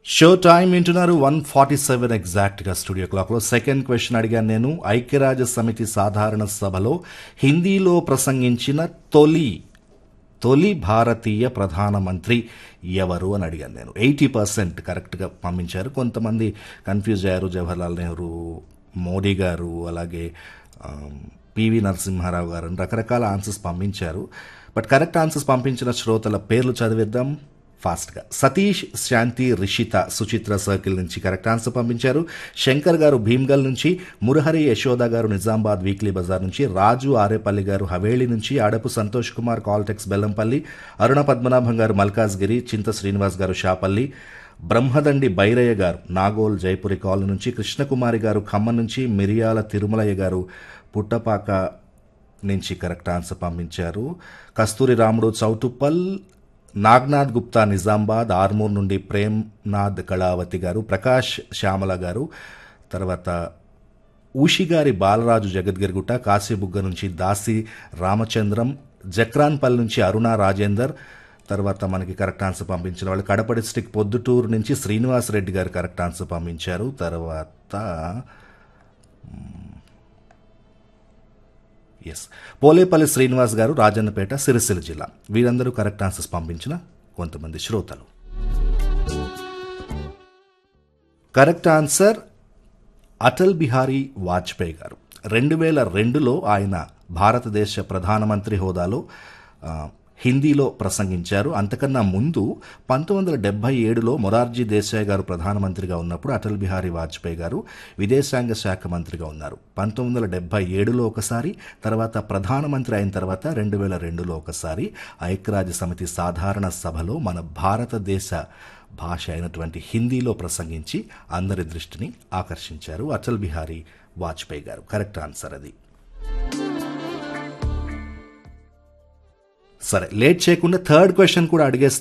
show time వింటున్నారు one forty seven ఎగ్జాక్ట్గా studio క్లాక్లో సెకండ్ క్వశ్చన్ అడిగాను నేను ఐక్యరాజ్య సమితి సాధారణ సభలో హిందీలో ప్రసంగించిన తొలి తొలి భారతీయ ప్రధానమంత్రి ఎవరు అని అడిగాను నేను ఎయిటీ పర్సెంట్ కరెక్ట్గా పంపించారు కొంతమంది కన్ఫ్యూజ్ అయ్యారు జవహర్లాల్ నెహ్రూ మోడీ గారు అలాగే ఆమ్, పివి నరసింహారావు గారు అని రకరకాల ఆన్సర్స్ పంపించారు బట్ కరెక్ట్ ఆన్సర్స్ పంపించిన శ్రోతల పేర్లు చదివిద్దాం ఫాస్ట్గా సతీష్ శాంతి రిషిత సుచిత్ర సర్కిల్ నుంచి కరెక్ట్ ఆన్సర్ పంపించారు శంకర్ గారు భీమ్గల్ నుంచి మురహరి యశోద గారు నిజామాబాద్ వీక్లీ బజార్ నుంచి రాజు ఆరేపల్లి గారు హవేళి నుంచి ఆడపు సంతోష్ కుమార్ కాల్టెక్స్ బెల్లంపల్లి అరుణ పద్మనాభం గారు మల్కాజ్గిరి చింత శ్రీనివాస్ గారు షాపల్లి బ్రహ్మదండి బైరయ్య గారు నాగోల్ జైపురి కాలనీ నుంచి కృష్ణకుమారి గారు ఖమ్మం నుంచి మిరియాల తిరుమలయ్య గారు పుట్టపాక నుంచి కరెక్ట్ ఆన్సర్ పంపించారు కస్తూరి రాముడు చౌటుప్పల్ నాగ్నాథ్ గుప్తా నిజామాబాద్ ఆర్మూర్ నుండి ప్రేమ్నాథ్ కళావతి గారు ప్రకాష్ శ్యామల గారు తర్వాత ఊషిగారి బాలరాజు జగద్గిరిగుట్ట కాశీబుగ్గ నుంచి దాసి రామచంద్రం జక్రాన్పల్లి నుంచి అరుణ రాజేందర్ తర్వాత మనకి కరెక్ట్ ఆన్సర్ పంపించిన వాళ్ళు కడప డిస్టిక్ పొద్దుటూరు నుంచి శ్రీనివాస్ రెడ్డి గారు కరెక్ట్ ఆన్సర్ పంపించారు తర్వాత ఎస్ పోలేపల్లి శ్రీనివాస్ గారు రాజన్నపేట సిరిసిల్ల జిల్లా వీరందరూ కరెక్ట్ ఆన్సర్స్ పంపించిన కొంతమంది శ్రోతలు కరెక్ట్ ఆన్సర్ అటల్ బిహారీ వాజ్పేయి గారు రెండు వేల రెండులో ఆయన భారతదేశ ప్రధానమంత్రి హోదాలో ఆ, హిందీలో ప్రసంగించారు అంతకన్నా ముందు పంతొమ్మిది వందల డెబ్బై ఏడులో మొరార్జీ దేశాయ్ గారు ప్రధానమంత్రిగా ఉన్నప్పుడు అటల్ బిహారీ వాజ్పేయి గారు విదేశాంగ శాఖ మంత్రిగా ఉన్నారు పంతొమ్మిది వందల డెబ్బై ఏడులో ఒకసారి తర్వాత ప్రధానమంత్రి అయిన తర్వాత రెండు వేల రెండులో ఒకసారి ఐక్యరాజ్య సమితి సాధారణ సభలో మన భారతదేశ భాష అయినటువంటి హిందీలో ప్రసంగించి అందరి దృష్టిని ఆకర్షించారు అటల్ బిహారీ వాజ్పేయి గారు కరెక్ట్ ఆన్సర్ అది సరే లేట్ చేయకుండా థర్డ్ క్వశ్చన్ కూడా అడిగేస్తాను